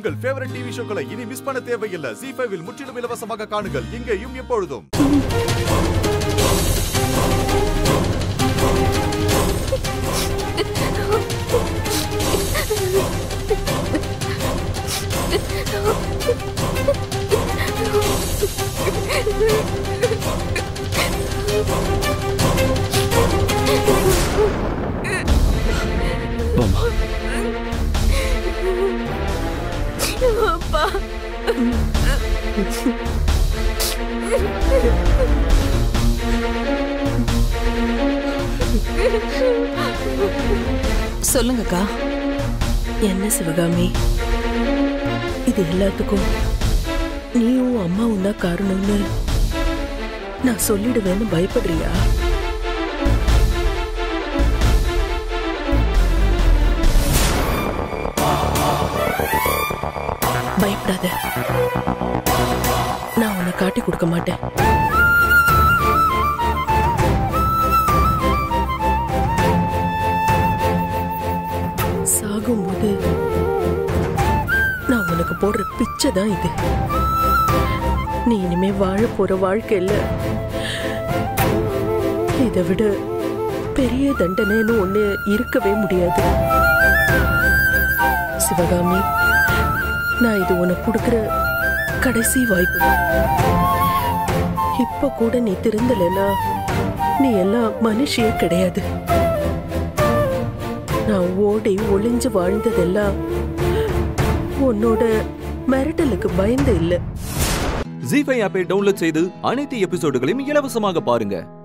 உங்கள் favourite TV ஷோக்களை இனி miss பண்ண தேவையில்லை ஜி ஃபைவில் முற்றிலும் இலவசமாக காணுங்கள் இங்கேயும் எப்பொழுதும் வாமா அப்பா சொல்லுங்கக்கா என்ன சிவகாமி இது எல்லாத்துக்கும் நீயும் அம்மாவும் தான் காரணம்னு நான் சொல்லிடுவேன்னு பயப்படுறியா பயப்படாத நான் உன்னை காட்டி கொடுக்க மாட்டேன் சாகும்போது நான் உனக்கு போடுற பிச்சை தான் இது நீ இனிமே வாழ போற வாழ்க்கை இல்ல இதை விட பெரிய தண்டனைன்னு ஒண்ணு இருக்கவே முடியாது சிவகாமி நான் இது உனக்கு கொடுக்கிற கடைசி வாய்ப்பு இப்ப கூட நீ திருந்தலைன்னா நீ எல்லாம் மனுஷியே கிடையாது நான் ஓடி ஒளிஞ்சு வாழ்ந்ததெல்லாம் உன்னோட மிரட்டலுக்கு பயந்து இல்லை ஜி ஃபைவ் ஆப்பை டவுன்லோட் செய்து அனைத்து எபிசோடுகளையும் இலவசமாக பாருங்க